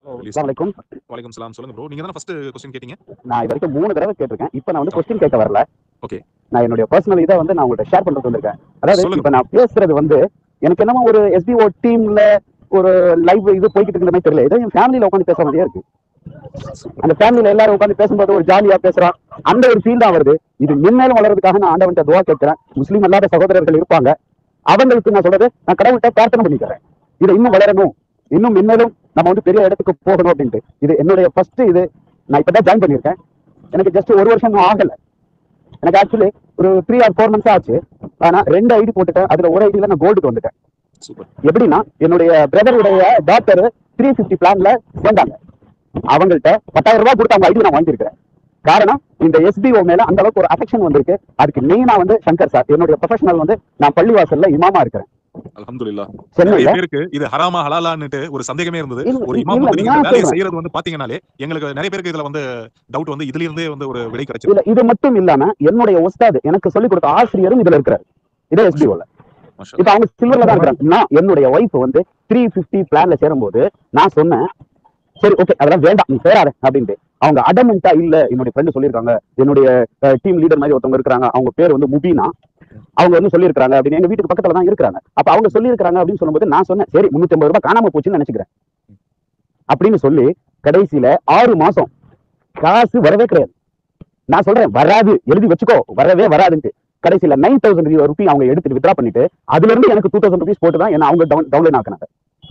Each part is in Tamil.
அஸ்ஸலாமு அலைக்கும் வலைக்கம் சலாம் சொல்லுங்க ப்ரோ நீங்க தானே ஃபர்ஸ்ட் கொஸ்டின் கேட்டீங்க நான் இது வரைக்கும் மூணு தடவை கேட்டிருக்கேன் இப்போ நான் வந்து கொஸ்டின் கேட்க வரல Okay. நான் என்னுடைய பர்சனல் இதை வந்து நான் உங்கள்கிட்ட ஷேர் பண்றது வந்திருக்கேன் அதாவது சொல்லுங்க. இப்போ நான் பேசுறது வந்து எனக்கு என்னமோ ஒரு எஸ்பிஓ டீம்ல ஒரு லைவ் இது போய்கிட்டு இருக்கிற மாதிரி தெரியல ஏதோ என் ஃபேமிலியில உட்காந்து பேசுற மாதிரியே இருக்கு அந்த ஃபேமிலியில எல்லாரும் உட்காந்து பேசும்போது ஒரு ஜாலியா பேசுறான் அந்த ஒரு ஃபீல் தான் வருது இது மென்மேலும் வளர்றதுக்காக நான் ஆண்டவன்ட்ட துவா கேட்கிறேன் முஸ்லீம் அல்லாத சகோதரர்கள் இருப்பாங்க அவங்களுக்கு நான் சொல்றது நான் கடவுள்கிட்ட பிரார்த்தனை பண்ணிக்கிறேன் இது இன்னும் வளரணும் இன்னும் மென்மேலும் நம்ம வந்து பெரிய இடத்துக்கு போகணும் அப்படின்ட்டு இது என்னுடைய ஃபர்ஸ்ட் இது நான் இப்பதான் ஜாயின் பண்ணியிருக்கேன் எனக்கு ஜஸ்ட் ஒரு வருஷம் இன்னும் ஆகல எனக்கு ஆக்சுவலி ஒரு த்ரீ ஆர் ஃபோர் மந்த்ஸ் ஆச்சு ஆனா ரெண்டு ஐடி போட்டுட்டேன் அதுல ஒரு ஐடியில நான் கோல்டுக்கு வந்துட்டேன் சூப்பர் எப்படின்னா என்னுடைய பிரதருடைய டாக்டர் த்ரீ ஃபிஃப்டி பிளான்ல சேர்ந்தாங்க அவங்கள்ட்ட பத்தாயிரம் ரூபாய் கொடுத்து அவங்க ஐடி நான் வாங்கியிருக்கிறேன் காரணம் இந்த எஸ்பிஓ மேல அந்த அளவுக்கு ஒரு அஃபெக்ஷன் வந்திருக்கு அதுக்கு மெயினா வந்து சங்கர் சார் என்னுடைய ப்ரொஃபஷனல் வந்து நான் பள்ளிவாசல்ல இமாமா இருக்கிறேன் அல்ஹம்துலில்லாஹ் சென்னையில நிறைய பேருக்கு இது ஹராமா ஹலாலான்னுட்டு ஒரு சந்தேகமே இருந்தது இல்ல, ஒரு இல்ல, இமாம் வந்து நீங்க நான் இந்த வேலையை சொல்றேன். செய்யறது வந்து பாத்தீங்கன்னாலே எங்களுக்கு நிறைய பேருக்கு இதுல வந்து டவுட் வந்து இதுல இருந்தே வந்து ஒரு விடை கிடைச்சிருக்கு இல்ல இது மட்டும் இல்லாம என்னுடைய உஸ்தாது எனக்கு சொல்லிக் கொடுத்த ஆசிரியரும் இதுல இருக்கிறார் இதே எஸ்பிஓல மாஷா இப்ப அவங்க சில்வர்ல தான் இருக்கிறாங்க நான் என்னுடைய ஒய்ஃப் வந்து த்ரீ பிப்டி பிளான்ல சேரும்போது நான் சொன்னேன் சரி ஓகே அதெல்லாம் வேண்டாம் நீ சேராத அப்படின்ட்டு அவங்க அடமெண்டா இல்ல என்னுடைய ஃப்ரெண்டு சொல்லியிருக்காங்க என்னுடைய டீம் லீடர் மாதிரி ஒருத்தவங்க இருக்கிறாங்க அவங்க பேர் வந்து முபீனா அவங்க வந்து சொல்லியிருக்காங்க அப்படின்னு எங்க வீட்டுக்கு பக்கத்துல தான் இருக்கிறாங்க அப்ப அவங்க சொல்லியிருக்காங்க அப்படின்னு சொல்லும்போது நான் சொன்னேன் சரி முன்னூத்தி ஐம்பது ரூபாய் காணாம போச்சுன்னு நினைச்சுக்கிறேன் அப்படின்னு சொல்லி கடைசியில ஆறு மாசம் காசு வரவே கிடையாது நான் சொல்றேன் வராது எழுதி வச்சுக்கோ வரவே வராதுன்ட்டு கடைசியில நைன் தௌசண்ட் ருபி அவங்க எடுத்துட்டு வித்ரா பண்ணிட்டு அதுல இருந்து எனக்கு டூ தௌசண்ட் ருபீஸ் போட்டு தான் என்ன அவங்க டவுன் டவுன்லைன் ஆக்கினாங்க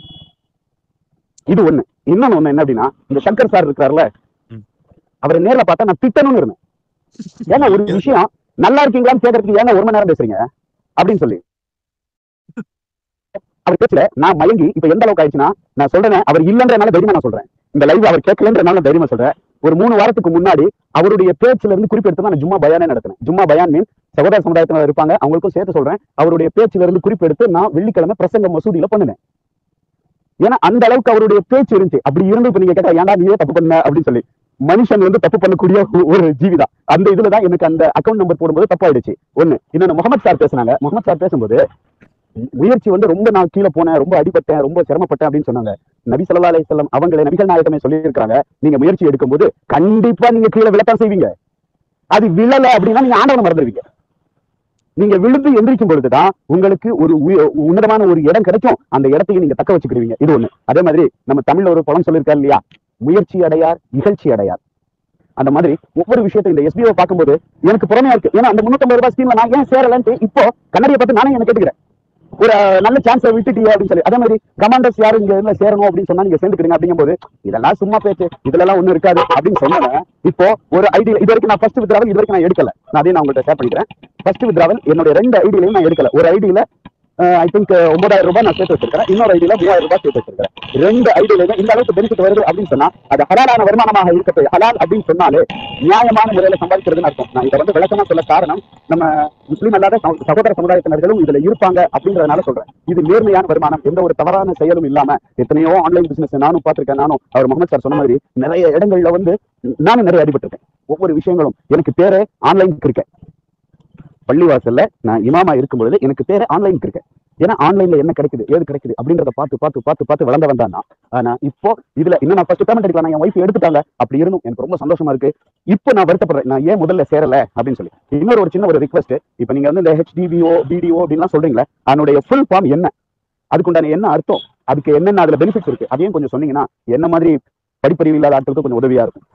இது ஒண்ணு இன்னொன்னு ஒண்ணு என்ன அப்படின்னா இந்த சங்கர் சார் இருக்காருல்ல ம். அவரை நேர்ல பார்த்தா நான் திட்டணும்னு இருந்தேன் ஏன்னா ஒரு விஷயம் நல்லா இருக்கீங்களான்னு கேட்கறதுக்கு ஏன்னா ஒரு மணி நேரம் பேசுறீங்க அப்படின்னு சொல்லி அவர் பேசல நான் மயங்கி இப்ப எந்த அளவுக்கு ஆயிடுச்சுன்னா நான் சொல்றேன் அவர் இல்லன்றனால தைரியமா நான் சொல்றேன் இந்த லைவ் அவர் கேட்கலன்றனால நான் தைரியமா சொல்றேன் ஒரு மூணு வாரத்துக்கு முன்னாடி அவருடைய பேச்சுல இருந்து குறிப்பெடுத்து தான் நான் ஜும்மா பயானே நடத்தினேன் ஜும்மா பயான் மீன் சகோதர சமுதாயத்தினர் இருப்பாங்க அவங்களுக்கும் சேர்த்து சொல்றேன் அவருடைய பேச்சுல இருந்து குறிப்பெடுத்து நான் வெள்ளிக்கிழமை பிரசங்க மசூதியில பண்ணினேன் ஏன்னா அந்த அளவுக்கு அவருடைய பேச்சு இருந்துச்சு அப்படி இருந்து இப்ப நீங்க கேட்டா ஏன்டா நீயே தப்பு பண்ண அப்படின்னு சொல்லி மனுஷன் வந்து தப்பு பண்ணக்கூடிய ஒ- ஒரு ஜீவிதான் அந்த இதுலதான் எனக்கு அந்த அக்கௌண்ட் நம்பர் போடும்போது தப்பாயிடுச்சு ஒண்ணு இன்னொன்னு முகமது சார் பேசுனாங்க முகமது சார் பேசும்போது முயற்சி வந்து ரொம்ப நான் கீழே போனேன் ரொம்ப அடிபட்டேன் ரொம்ப சிரமப்பட்டேன் அப்படின்னு சொன்னாங்க நபி ஸல்லல்லாஹு அலைஹி வஸல்லம் அவங்களே நபிகள் நாயகமே சொல்லியிருக்காங்க நீங்க முயற்சி எடுக்கும்போது கண்டிப்பா நீங்க கீழே விழத்தான் செய்வீங்க அது விழல அப்படின்னா நீங்க ஆண்டவனை மறந்துடுவீங்க நீங்க விழுந்து எந்திரிக்கும் பொழுதுதான் உங்களுக்கு ஒரு உய- உன்னதமான ஒரு இடம் கிடைக்கும் அந்த இடத்தையும் நீங்க தக்க வச்சுக்கிடுவீங்க இது ஒண்ணு அதே மாதிரி நம்ம தமிழ்ல ஒரு பழம் சொல்லியிருக்காரு இல்லையா முயற்சி அடையார் இகழ்ச்சி அடையார் அந்த மாதிரி ஒவ்வொரு விஷயத்தை இந்த எஸ்பிஓ பார்க்கும்போது எனக்கு புறமையா இருக்கு ஏன்னா அந்த முன்னூத்தம்பது ரூபாய் ஸ்கீம்ல நான் ஏன் சேரலன்ட்டு இப்போ கண்ணாடியை பார்த்து நானே என்ன கேட்டுக்கிறேன் ஒரு அஹ், நல்ல சான்ஸை விட்டுட்டீங்க அப்படின்னு சொல்லி அதே மாதிரி கமாண்டர்ஸ் யாரும் இங்க இதுல சேரணும் அப்படின்னு சொன்னா நீங்க சேர்ந்துக்கிறீங்க அப்படிங்கும்போது இதெல்லாம் சும்மா பேச்சு இதுல எல்லாம் ஒண்ணும் இருக்காது அப்படின்னு சொன்னேன் இப்போ ஒரு ஐடியா இது வரைக்கும் நான் ஃபர்ஸ்ட் வித்ராவல் இது வரைக்கும் நான் எடுக்கல நான் அதையும் நான் உங்கள்கிட்ட ஷேர் பண்ணிக்கிறேன் ஃபர்ஸ்ட் வித்ராவல் என்னோட ரெண்டு ஐடியிலையும் நான் எடுக்கல ஒரு ஐடியில ஐ திங்க் ஒன்பதாயிரம் ரூபாய் நான் சேர்த்து வச்சிருக்கேன் இன்னொரு ஐடியில மூவாயிரம் ரூபாய் சேர்த்து வச்சிருக்கேன் ரெண்டு ஐடியில இந்த அளவுக்கு பெனிஃபிட் வருது அப்படின்னு சொன்னா அது ஹலாலான வருமானமாக இருக்கட்டும் ஹலால் அப்படின்னு சொன்னாலே நியாயமான முறையில சம்பாதிக்கிறதுன்னு அர்த்தம் நான் இதை வந்து விளக்கமா சொல்ல காரணம் நம்ம முஸ்லீம் அல்லாத சம- சகோதர சமுதாயத்தினர்களும் இதுல இருப்பாங்க அப்படின்றதுனால சொல்றேன் இது நேர்மையான வருமானம் எந்த ஒரு தவறான செயலும் இல்லாம எத்தனையோ ஆன்லைன் பிசினஸ் நானும் பார்த்திருக்கேன் நானும் அவர் முகமது சார் சொன்ன மாதிரி நிறைய இடங்கள்ல வந்து நானும் நிறைய அடிபட்டிருக்கேன் ஒவ்வொரு விஷயங்களும் எனக்கு பேரு ஆன்லைன் கிரிக்கெட் பள்ளிவாசல்ல நான் இமாமா இருக்கும் பொழுது எனக்கு பேரு ஆன்லைன் கிரிக்கெட் ஏன்னா ஆன்லைன்ல என்ன கிடைக்குது ஏது கிடைக்குது அப்படின்றத பார்த்து பார்த்து பார்த்து பார்த்து வளர்ந்தவன் தான் நான். ஆனா இப்போ இதுல இன்னும் நான் ஃபர்ஸ்ட் பேமெண்ட் எடுக்கலாம் என் ஒய்ஃப் எடுத்துட்டாங்க அப்படி இருந்தும் எனக்கு ரொம்ப சந்தோஷமா இருக்கு இப்போ நான் வருத்தப்படுறேன் நான் ஏன் முதல்ல சேரல அப்படின்னு சொல்லி இன்னொரு ஒரு சின்ன ஒரு ரிக்வஸ்ட் இப்போ நீங்க வந்து இந்த ஹெச்டிபிஓ பிடிஓ அப்படின்லாம் சொல்றீங்களே அதனுடைய ஃபுல் ஃபார்ம் என்ன அதுக்குண்டான என்ன அர்த்தம் அதுக்கு என்னென்ன அதுல பெனிஃபிட்ஸ் இருக்கு அதையும் கொஞ்சம் சொன்னீங்கன்னா என்ன மாதிரி படிப்பறிவு இல்லாத ஆட்களுக்கு கொஞ்சம் உதவியா இருக்கும்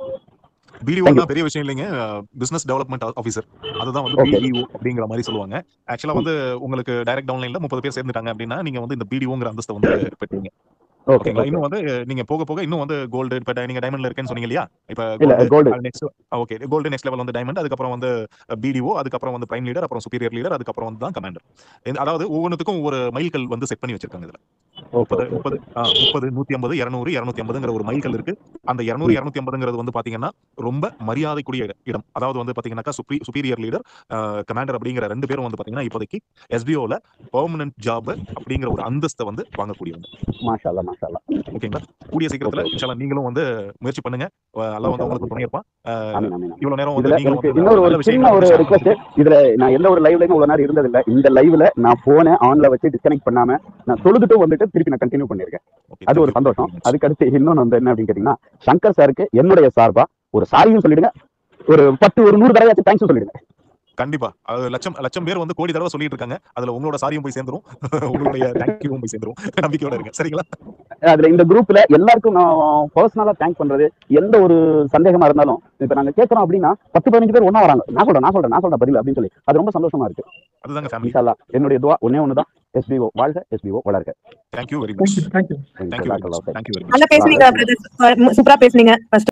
பிடிஓ பெரிய விஷயம் இல்லைங்க பிசினஸ் டெவலப்மெண்ட் ஆஃபீஸர் அதுதான் வந்து Okay. பிடிஓ அப்படிங்கிற மாதிரி சொல்லுவாங்க ஆக்சுவலா வந்து உங்களுக்கு டைரக்ட் டவுன்லைன்ல முப்பது பேர் சேர்ந்துட்டாங்க அப்படின்னா நீங்க வந்து இந்த பிடிஓங்கிற அந்தஸ்தை வந்து பெற்றீங்க ஓகே ஓகேங்களா இன்னும் வந்து நீங்க போக போக இன்னும் வந்து கோல்டு இப்ப நீங்க டைமண்ட்ல இருக்கேன்னு சொன்னீங்க இல்லையா இப்ப இல்ல, gold. Next okay gold next level வந்து டைமண்ட் அதுக்கப்புறம் வந்து பிடிஓ அதுக்கப்புறம் வந்து பிரைம் லீடர் அப்புறம் சுப்பீரியர் லீடர் அதுக்கப்புறம் வந்து தான் கமாண்டர் அதாவது ஒவ்வொன்றுத்துக்கும் ஒரு மைல்கல் வந்து செட் பண்ணி வச்சிருக்காங்க இதுல முப்பது முப்பது ஆ, முப்பது நூத்தி ஐம்பது இருநூறு இருநூத்தி ஐம்பதுங்கிற ஒரு மைல்கல் இருக்கு அந்த இருநூறு இருநூத்தி ஐம்பதுங்கிறது வந்து பாத்தீங்கன்னா ரொம்ப மரியாதைக்குரிய இட- இடம் அதாவது வந்து பாத்தீங்கன்னாக்கா சுப்ரி சுப்பீரியர் லீடர் கமாண்டர் அப்படிங்கிற ரெண்டு பேரும் வந்து பாத்தீங்கன்னா இப்போதைக்கு எஸ்பிஓல பெர்மனன்ட் ஜாப் அப்படிங்கிற ஒரு அந்தஸ்தை வந்து வாங்கக்கூடியவங்க மாஷா அல்லாஹ், மாஷா அல்லாஹ். ஓகேங்களா கூடிய சீக்கிரத்துல இன்ஷால்லா நீங்களும் வந்து முயற்சி பண்ணுங்க அஹ் அல்லாஹ் வந்து உங்களுக்கு துணை இருப்பான் அஹ் ஆமீன், ஆமீன், ஆமீன். இவ்வளவு நேரம் வந்து இதுல நீங்களும் எனக்கு வந்து இன்னொரு ஒரு நல்ல சின்ன விஷயங்களை ஒரு வந்து share ரிக்வஸ்ட் பண்ணிருக்கீங்க. இதுல நான் எந்த ஒரு லைவ்லயும் இவ்வளவு நேரம் இருந்தது இல்ல இந்த லைவ்ல நான் போன ஆன்ல வச்சு டிஸ்கனெக்ட் பண்ணாம நான் தொழுதுட்டு வந்துட்டு திருப்பி நான் கண்டினியூ பண்ணிருக்கேன் Okay, அது thank ஒரு you. சந்தோஷம் அதுக்கு அடுத்து இன்னொன்னு வந்து என்ன அப்படின்னு கேட்டீங்கன்னா சங்கர் சாருக்கு என்னுடைய சார்பா ஒரு சாரியும் சொல்லிடுங்க ஒரு பத்து ஒரு நூறு தடவையாச்சும் தேங்க்ஸ் சொல்லிடுங்க கண்டிப்பா அது லட்சம் லட்சம் பேர் வந்து கோடி தடவை சொல்லிட்டு இருக்காங்க அதுல உங்களோட சாரியும் போய் சேர்ந்துரும் உங்களுடைய தேங்க்யூவும் போய் சேர்ந்துரும் நம்பிக்கையோட இருங்க சரிங்களா அதுல இந்த குரூப்ல எல்லாருக்கும் நான் பர்சனலா தேங்க் பண்றது எந்த ஒரு சந்தேகமா இருந்தாலும் இப்ப நாங்க கேட்கறோம் அப்படின்னா பத்து பதினஞ்சு பேர் ஒண்ணா வராங்க நான் சொல்றேன் நான் சொல்றேன் நான் சொல்றேன் பதில் அப்படின்னு சொல்லி அது ரொம்ப சந்தோஷமா இருக்கு அதுதாங்க ஃபேமிலி இன்ஷா அல்லாஹ் என்னுடைய துவா ஒன்னே ஒண்ணுதான் எஸ்பிஓ வாழ்க எஸ்பிஓ வளர்க thank you very much thank you thank you thank you very much thank you very much நல்லா பேசுனீங்க பிரதர் சூப்பரா பேசுனீங்க ஃபர்ஸ்ட்